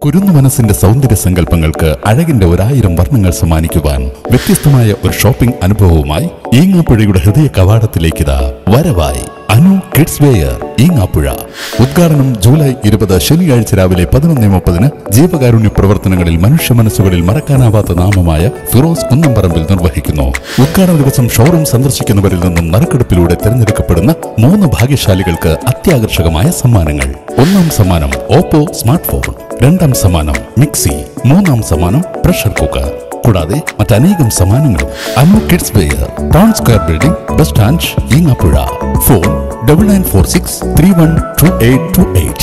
കുരുന്നു മനസ്സിന്റെ സൗന്ദര്യ സങ്കല്പങ്ങൾക്ക് അഴകിന്റെ ഒരായിരം വർണ്ണങ്ങൾ സമ്മാനിക്കുവാൻ വ്യത്യസ്തമായ ഒരു ഷോപ്പിംഗ് അനുഭവവുമായി ഈങ്ങാപ്പുഴയുടെ ഹൃദയ കവാടത്തിലേക്കിതാ വരവായി അനു കിഡ്സ് വെയർ ഈങ്ങാപ്പുഴ ഉദ്ഘാടനം ജൂലൈ ഇരുപത് ശനിയാഴ്ച രാവിലെ പതിനൊന്ന് മുപ്പതിന് ജീവകാരുണ്യ പ്രവർത്തനങ്ങളിൽ മനുഷ്യ മനസ്സുകളിൽ മറക്കാനാവാത്ത നാമമായ ഫിറോസ് കുന്നംപറമ്പിൽ നിർവഹിക്കുന്നു ഉദ്ഘാടന ദിവസം ഷോറൂം സന്ദർശിക്കുന്നവരിൽ നിന്നും നറുക്കെടുപ്പിലൂടെ തിരഞ്ഞെടുക്കപ്പെടുന്ന മൂന്ന് ഭാഗ്യശാലികൾക്ക് അത്യാകർഷകമായ സമ്മാനങ്ങൾ ഒന്നാം സമ്മാനം ഓപ്പോ സ്മാർട്ട് ഫോൺ രണ്ടാം സമ്മാനം മിക്സി മൂന്നാം സമ്മാനം പ്രഷർ കുക്കർ കൂടാതെ മറ്റനേകം സമ്മാനങ്ങളും Annu kids wear town square building bus stand Eengapuzha phone double nine four six three one two eight two eight